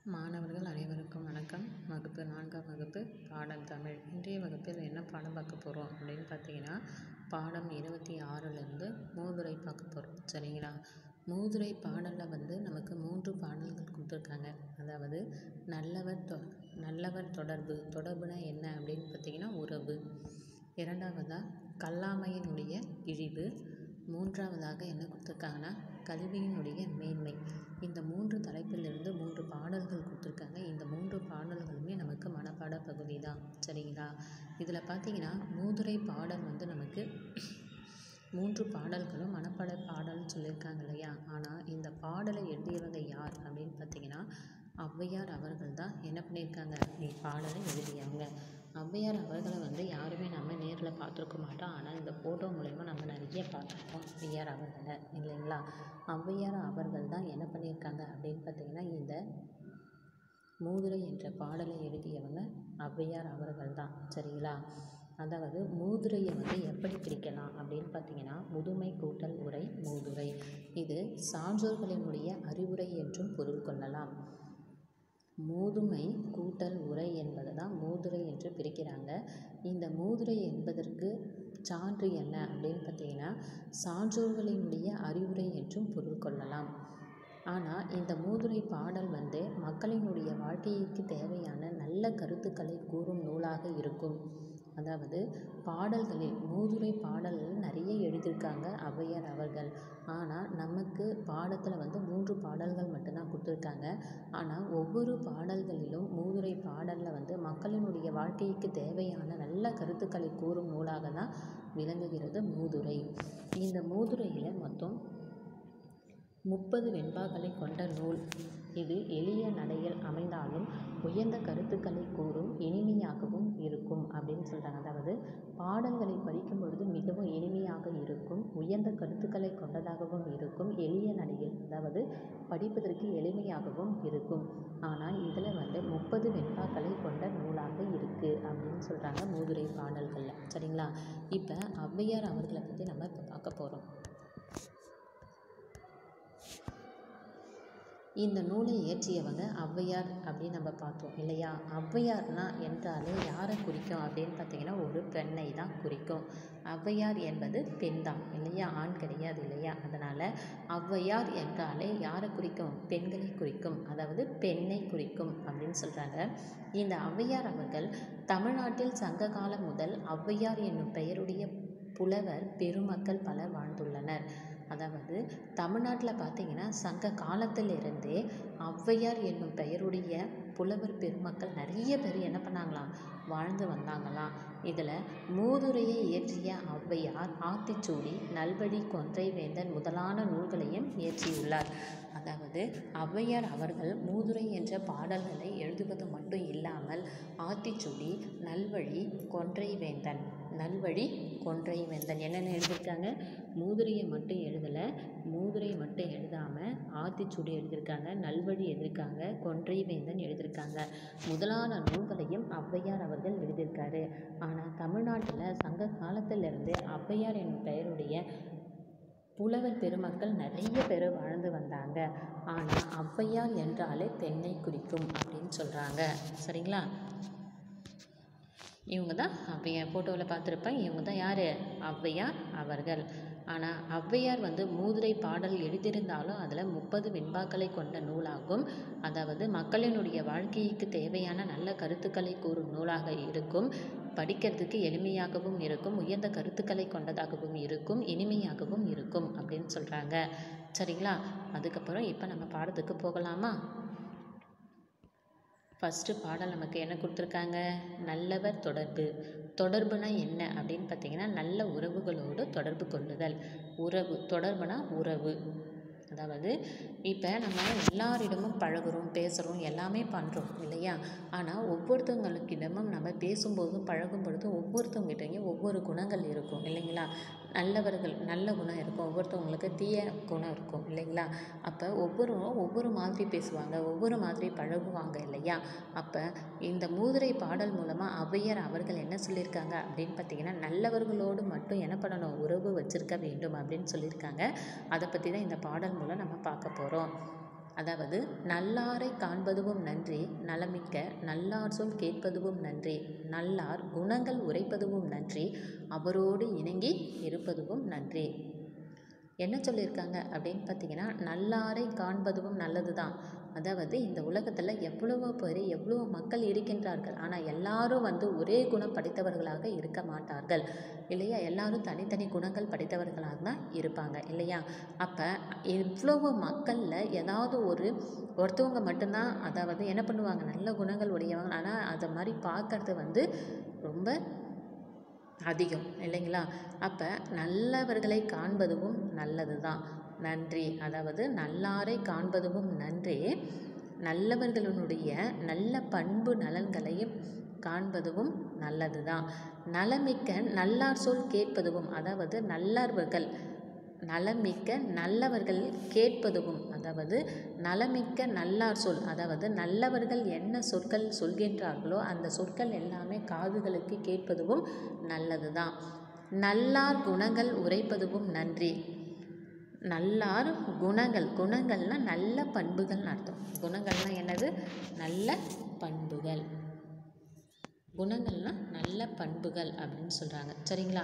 மாணவர்கள் அனைவருக்கும் வணக்கம் வகுப்பு நான்காம் வகுப்பு பாடம் தமிழ் இன்றைய வகுப்பில் என்ன பாடம் பார்க்க போகிறோம் அப்படின்னு பார்த்தீங்கன்னா பாடம் இருபத்தி ஆறிலிருந்து மூதுரை பார்க்க போகிறோம் சரிங்களா மூதுரை பாடலில் வந்து நமக்கு மூன்று பாடல்கள் கொடுத்துருக்காங்க அதாவது நல்லவர் தொ நல்லவர் தொடர்பு தொடர்புனா என்ன அப்படின்னு பார்த்தீங்கன்னா உறவு இரண்டாவதாக கல்லாமையினுடைய இழிவு மூன்றாவதாக என்ன கொடுத்துருக்காங்கன்னா கல்வியினுடைய மேன்மை இந்த மூன்று தலைப்பிலிருந்து மூன்று பாடல்கள் கொடுத்துருக்காங்க இந்த மூன்று பாடல்களுமே நமக்கு மனப்பாட பகுதி தான் சரிங்களா இதில் பார்த்தீங்கன்னா மூதுரை பாடல் வந்து நமக்கு மூன்று பாடல்களும் மனப்பாட பாடல்னு சொல்லியிருக்காங்க இல்லையா ஆனால் இந்த பாடலை எழுதியவங்க யார் அப்படின்னு பார்த்தீங்கன்னா ஔவையார் அவர்கள் தான் என்ன பண்ணியிருக்காங்க நீ பாடலை எழுதியவங்க ஔவையார் அவர்களை வந்து யாருமே நம்ம நேரில் பார்த்துருக்க மாட்டோம் ஆனால் இந்த ஃபோட்டோ மூலயமா நம்ம நிறைய பார்த்துருக்கோம் ஔவையார் அவர்களை இல்லைங்களா ஔவையார் அவர்கள் தான் என்ன பண்ணியிருக்காங்க அப்படின்னு பார்த்தீங்கன்னா இந்த மூதுரை என்ற பாடலை எழுதியவங்க ஔவையார் அவர்கள் தான் சரிங்களா அதாவது மூதுரையை வந்து எப்படி பிரிக்கலாம் அப்படின்னு பார்த்தீங்கன்னா முதுமை கூட்டல் உரை மூதுரை இது சான்றோர்களினுடைய அறிவுரை என்றும் பொருள் கொள்ளலாம் மூதுமை கூட்டல் உரை என்பது தான் மூதுரை என்று பிரிக்கிறாங்க இந்த மூதுரை என்பதற்கு சான்று என்ன அப்படின்னு பார்த்தீங்கன்னா சான்றோர்களினுடைய அறிவுரை என்றும் பொருள் கொள்ளலாம் ஆனால் இந்த மூதுரை பாடல் வந்து மக்களினுடைய வாழ்க்கைக்கு தேவையான நல்ல கருத்துக்களை கூறும் நூலாக இருக்கும் அதாவது பாடல்களில் மூதுரை பாடல்கள் நிறைய எழுதியிருக்காங்க ஔவையார் அவர்கள் ஆனால் நமக்கு பாடத்தில் வந்து மூன்று பாடல்கள் மட்டும்தான் கொடுத்துருக்காங்க ஆனால் ஒவ்வொரு பாடல்களிலும் மூதுரை பாடலில் வந்து மக்களினுடைய வாழ்க்கைக்கு தேவையான நல்ல கருத்துக்களை கூறும் நூலாக தான் விளங்குகிறது மூதுரை இந்த மூதுரையில் மொத்தம் முப்பது வெண்பாக்களை கொண்ட நூல் இது எளிய நடையில் அமைந்தாலும் உயர்ந்த கருத்துக்களை கூறும் இனிமையாகவும் இருக்கும் அப்படின்னு சொல்கிறாங்க அதாவது பாடல்களை படிக்கும் பொழுது மிகவும் இனிமையாக இருக்கும் உயர்ந்த கருத்துக்களை கொண்டதாகவும் இருக்கும் எளிய நடையில் அதாவது படிப்பதற்கு எளிமையாகவும் இருக்கும் ஆனால் இதில் வந்து முப்பது வெண்பாக்களை கொண்ட நூலாக இருக்குது அப்படின்னு சொல்கிறாங்க மூதுரை பாடல்களில் சரிங்களா இப்போ ஔவையார் அவர்களை பற்றி நம்ம இப்போ பார்க்க போகிறோம் இந்த நூலை இயற்றியவங்க ஔவையார் அப்படின்னு நம்ம பார்த்தோம் இல்லையா ஔவையார்னா என்றாலே யாரை குறிக்கும் அப்படின்னு பார்த்தீங்கன்னா ஒரு பெண்ணை தான் குறிக்கும் ஔவையார் என்பது பெண் தான் இல்லையா ஆண் கிடையாது இல்லையா அதனால் ஔவையார் என்றாலே யாரை குறிக்கும் பெண்களை குறிக்கும் அதாவது பெண்ணை குறிக்கும் அப்படின்னு சொல்கிறாங்க இந்த ஔவையார் அவர்கள் தமிழ்நாட்டில் சங்க காலம் முதல் ஔவையார் என்னும் பெயருடைய புலவர் பெருமக்கள் பலர் வாழ்ந்துள்ளனர் அதாவது தமிழ்நாட்டில் பார்த்தீங்கன்னா சங்க காலத்திலிருந்தே ஔவையார் என்னும் பெயருடைய புலவர் பெருமக்கள் நிறைய பேர் என்ன பண்ணாங்களாம் வாழ்ந்து வந்தாங்களாம் இதில் மூதுரையை இயற்றிய ஔவையார் ஆத்திச்சூடி நல்வழி கொன்றை வேந்தன் முதலான நூல்களையும் இயற்றியுள்ளார் அதாவது ஔவையார் அவர்கள் மூதுரை என்ற பாடல்களை எழுதுவது மட்டும் இல்லாமல் ஆத்திச்சூடி நல்வழி கொன்றை வேந்தன் நல்வழி கொன்றை வேந்தன் என்னென்ன எழுதியிருக்காங்க மூதுரையை மட்டும் எழுதலை மூதுரை மட்டும் எழுதாமல் ஆத்திச்சூடி எழுதியிருக்காங்க நல்வழி எழுதியிருக்காங்க கொன்றை வேந்தன் எழுதியிருக்காங்க முதலான நூல்களையும் ஔவையார் அவர்கள் எழுதியிருக்காரு ஆனால் தமிழ்நாட்டில் சங்க காலத்திலிருந்து ஔவையார் என்னும் பெயருடைய புலவர் பெருமக்கள் நிறைய பேர் வாழ்ந்து வந்தாங்க ஆனால் ஔவையார் என்றாலே பெண்ணை குறிக்கும் அப்படின்னு சொல்கிறாங்க சரிங்களா இவங்க தான் ஔவையார் ஃபோட்டோவில் பார்த்துருப்பேன் இவங்க தான் யார் ஔவையார் அவர்கள் ஆனால் ஔவையார் வந்து மூதுரை பாடல் எழுதியிருந்தாலும் அதில் முப்பது வெண்பாக்களை கொண்ட நூலாகும் அதாவது மக்களினுடைய வாழ்க்கைக்கு தேவையான நல்ல கருத்துக்களை கூறும் நூலாக இருக்கும் படிக்கிறதுக்கு எளிமையாகவும் இருக்கும் உயர்ந்த கருத்துக்களை கொண்டதாகவும் இருக்கும் இனிமையாகவும் இருக்கும் அப்படின்னு சொல்கிறாங்க சரிங்களா அதுக்கப்புறம் இப்போ நம்ம பாடத்துக்கு போகலாமா ஃபஸ்ட்டு பாடல் நமக்கு என்ன கொடுத்துருக்காங்க நல்லவர் தொடர்பு தொடர்புனா என்ன அப்படின்னு பார்த்தீங்கன்னா நல்ல உறவுகளோடு தொடர்பு கொள்ளுதல் உறவு தொடர்புனா உறவு அதாவது இப்போ நம்ம எல்லாரிடமும் பழகுறோம் பேசுகிறோம் எல்லாமே பண்ணுறோம் இல்லையா ஆனால் ஒவ்வொருத்தவங்களுக்கிடமும் நம்ம பேசும்போதும் பழகும் பொழுதும் ஒவ்வொருத்தவங்கிட்டையும் ஒவ்வொரு குணங்கள் இருக்கும் இல்லைங்களா நல்லவர்கள் நல்ல குணம் இருக்கும் ஒவ்வொருத்தவங்களுக்கு தீய குணம் இருக்கும் இல்லைங்களா அப்போ ஒவ்வொருவரும் ஒவ்வொரு மாதிரி பேசுவாங்க ஒவ்வொரு மாதிரி பழகுவாங்க இல்லையா அப்போ இந்த மூதுரை பாடல் மூலமாக ஔவையார் அவர்கள் என்ன சொல்லியிருக்காங்க அப்படின்னு பார்த்தீங்கன்னா நல்லவர்களோடு மட்டும் என்ன பண்ணணும் உறவு வச்சிருக்க வேண்டும் அப்படின்னு சொல்லியிருக்காங்க அதை பற்றி தான் இந்த பாடல் மூலம் நம்ம பார்க்க போகிறோம் அதாவது நல்லாரை காண்பதுவும் நன்றே நலமிக்க நல்லார் சொல் கேட்பதுவும் நன்றே நல்லார் குணங்கள் உரைப்பதுவும் நன்றே அவரோடு இணங்கி இருப்பதுவும் நன்றே என்ன சொல்லியிருக்காங்க அப்படின்னு பார்த்தீங்கன்னா நல்லாரை காண்பதுவும் நல்லது தான் அதாவது இந்த உலகத்தில் எவ்வளவோ பேர் எவ்வளோ மக்கள் இருக்கின்றார்கள் ஆனால் எல்லாரும் வந்து ஒரே குணம் படைத்தவர்களாக இருக்க மாட்டார்கள் இல்லையா எல்லாரும் தனித்தனி குணங்கள் படைத்தவர்களாக தான் இருப்பாங்க இல்லையா அப்போ இவ்வளவு மக்களில் ஏதாவது ஒரு ஒருத்தவங்க மட்டும்தான் அதாவது என்ன பண்ணுவாங்க நல்ல குணங்கள் உடையவங்க ஆனால் அதை மாதிரி பார்க்கறது வந்து ரொம்ப அதிகம் இல்லைங்களா அப்போ நல்லவர்களை காண்பதும் நல்லது தான் நன்றி அதாவது நல்லாரை காண்பதும் நன்றே நல்லவர்களுடைய நல்ல பண்பு நலன்களையும் காண்பதும் நல்லது தான் நலமிக்க நல்லார் சொல் கேட்பதும் அதாவது நல்லவர்கள் நலமிக்க நல்லவர்கள் கேட்பதும் அதாவது நலமிக்க நல்லார் சொல் அதாவது நல்லவர்கள் என்ன சொற்கள் சொல்கின்றார்களோ அந்த சொற்கள் எல்லாமே காதுகளுக்கு கேட்பதும் நல்லது தான் நல்லார் குணங்கள் உரைப்பதும் நன்றி நல்லார் குணங்கள் குணங்கள்னால் நல்ல பண்புகள்னு அர்த்தம் குணங்கள்னால் என்னது நல்ல பண்புகள் குணங்கள்னால் நல்ல பண்புகள் அப்படின்னு சொல்கிறாங்க சரிங்களா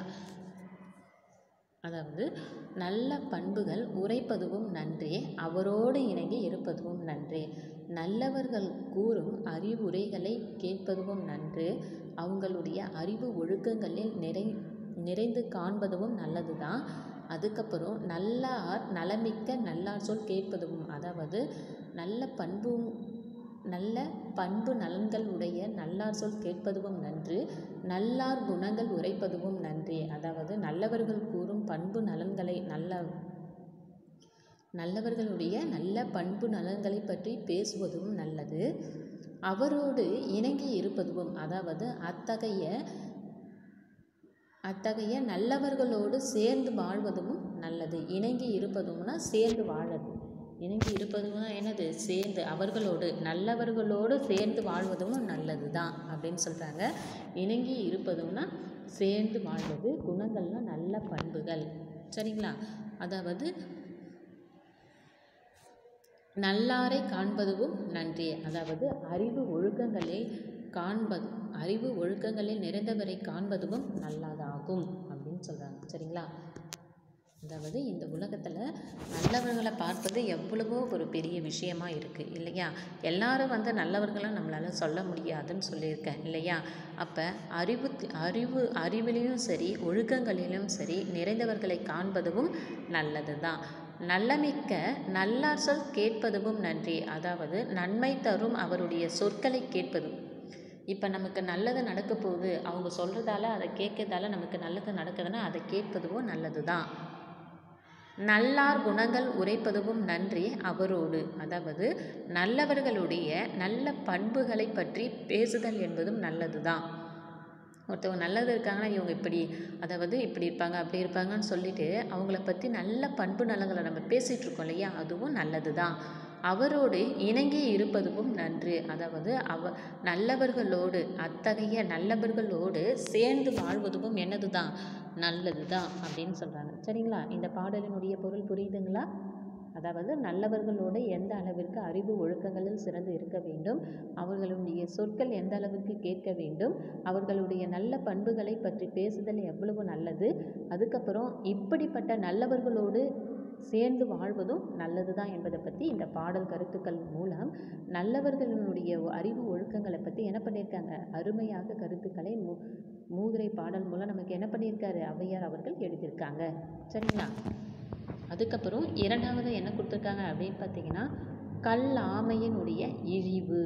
அதாவது நல்ல பண்புகள் உரைப்பதுவும் நன்றே அவரோடு இணங்கி இருப்பதும் நன்றே நல்லவர்கள் கூறும் அறிவுரைகளை கேட்பதும் நன்று அவங்களுடைய அறிவு ஒழுக்கங்களில் நிறை நிறைந்து காண்பதும் நல்லது தான் அதுக்கப்புறம் நல்லார் நலமிக்க நல்லார் சொல் கேட்பதும் அதாவது நல்ல பண்பும் நல்ல பண்பு நலன்கள் உடைய நல்லார் சொல் கேட்பதுவும் நன்று நல்லார் குணங்கள் உரைப்பதுவும் நன்றே அதாவது நல்லவர்கள் கூறும் பண்பு நலன்களை நல்ல நல்லவர்களுடைய நல்ல பண்பு நலன்களை பற்றி பேசுவதும் நல்லது அவரோடு இணங்கி இருப்பதும் அதாவது அத்தகைய அத்தகைய நல்லவர்களோடு சேர்ந்து வாழ்வதும் நல்லது இணங்கி இருப்பதும்னா சேர்ந்து வாழறது இணங்கி இருப்பதும்னா என்னது சேர்ந்து அவர்களோடு நல்லவர்களோடு சேர்ந்து வாழ்வதும் நல்லது தான் அப்படின்னு சொல்கிறாங்க இணங்கி இருப்பதும்னா சேர்ந்து வாழ்வது குணங்கள்னால் நல்ல பண்புகள் சரிங்களா அதாவது நல்லாரை காண்பதுவும் நன்றே அதாவது அறிவு ஒழுக்கங்களை காண்பது அறிவு ஒழுக்கங்களில் நிறைந்தவரை காண்பதும் நல்லதாகும் அப்படின்னு சொல்கிறாங்க சரிங்களா அதாவது இந்த உலகத்தில் நல்லவர்களை பார்ப்பது எவ்வளவோ ஒரு பெரிய விஷயமா இருக்குது இல்லையா எல்லாரும் வந்து நல்லவர்களும் நம்மளால் சொல்ல முடியாதுன்னு சொல்லியிருக்கேன் இல்லையா அப்போ அறிவு அறிவு அறிவிலையும் சரி ஒழுக்கங்களிலும் சரி நிறைந்தவர்களை காண்பதும் நல்லது தான் நல்லமிக்க நல்லார் சொல் கேட்பதும் நன்றி அதாவது நன்மை தரும் அவருடைய சொற்களை கேட்பதும் இப்போ நமக்கு நல்லது நடக்க போகுது அவங்க சொல்கிறதால அதை கேட்கறதால நமக்கு நல்லது நடக்குதுன்னா அதை கேட்பதுவும் நல்லது தான் நல்லார் குணங்கள் உரைப்பதும் நன்றி அவரோடு அதாவது நல்லவர்களுடைய நல்ல பண்புகளை பற்றி பேசுதல் என்பதும் நல்லது தான் ஒருத்தவங்க நல்லது இருக்காங்கன்னா இவங்க இப்படி அதாவது இப்படி இருப்பாங்க அப்படி இருப்பாங்கன்னு சொல்லிட்டு அவங்கள பற்றி நல்ல பண்பு நலங்களை நம்ம பேசிகிட்டு இருக்கோம் இல்லையா அதுவும் நல்லது தான் அவரோடு இணங்கி இருப்பதும் நன்று அதாவது அவ நல்லவர்களோடு அத்தகைய நல்லவர்களோடு சேர்ந்து வாழ்வதும் என்னது தான் நல்லது தான் அப்படின்னு சொல்கிறாங்க சரிங்களா இந்த பாடலினுடைய பொருள் புரியுதுங்களா அதாவது நல்லவர்களோடு எந்த அளவிற்கு அறிவு ஒழுக்கங்களில் சிறந்து இருக்க வேண்டும் அவர்களுடைய சொற்கள் எந்த அளவுக்கு கேட்க வேண்டும் அவர்களுடைய நல்ல பண்புகளை பற்றி பேசுதல் எவ்வளவு நல்லது அதுக்கப்புறம் இப்படிப்பட்ட நல்லவர்களோடு சேர்ந்து வாழ்வதும் நல்லது தான் என்பதை பற்றி இந்த பாடல் கருத்துக்கள் மூலம் நல்லவர்களினுடைய அறிவு ஒழுக்கங்களை பற்றி என்ன பண்ணியிருக்காங்க அருமையாக கருத்துக்களை மூ மூதுரை பாடல் மூலம் நமக்கு என்ன பண்ணியிருக்காரு ஔவையார் அவர்கள் எழுதியிருக்காங்க சரிங்களா அதுக்கப்புறம் இரண்டாவது என்ன கொடுத்துருக்காங்க அப்படின்னு பார்த்தீங்கன்னா கல்லாமையினுடைய இழிவு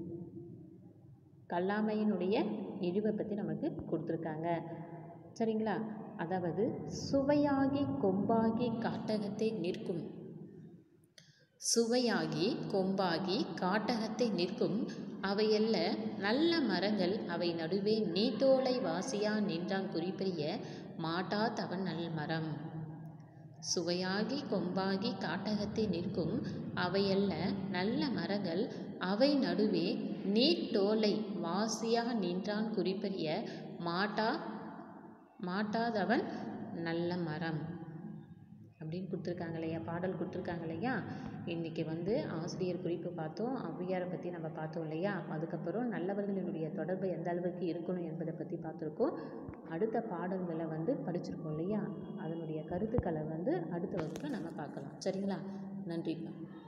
கல்லாமையினுடைய இழிவை பற்றி நமக்கு கொடுத்துருக்காங்க சரிங்களா அதாவது சுவையாகி கொம்பாகி காட்டகத்தை நிற்கும் சுவையாகி கொம்பாகி காட்டகத்தை நிற்கும் அவையல்ல நல்ல மரங்கள் அவை நடுவே நீத்தோலை வாசியா நின்றான் குறிப்பறிய மாட்டா தவன் நல் மரம் சுவையாகி கொம்பாகி காட்டகத்தை நிற்கும் அவையல்ல நல்ல மரங்கள் அவை நடுவே நீட்டோலை வாசியா நின்றான் குறிப்பறிய மாட்டா மாட்டாதவன் நல்ல மரம் அப்படின்னு கொடுத்துருக்காங்க இல்லையா பாடல் கொடுத்துருக்காங்க இல்லையா இன்றைக்கி வந்து ஆசிரியர் குறிப்பு பார்த்தோம் ஔவையாரை பற்றி நம்ம பார்த்தோம் இல்லையா அதுக்கப்புறம் நல்லவர்களினுடைய தொடர்பு எந்த அளவுக்கு இருக்கணும் என்பதை பற்றி பார்த்துருக்கோம் அடுத்த பாடல்களை வந்து படிச்சிருக்கோம் இல்லையா அதனுடைய கருத்துக்களை வந்து அடுத்த வகுப்பில் நம்ம பார்க்கலாம் சரிங்களா நன்றிப்பா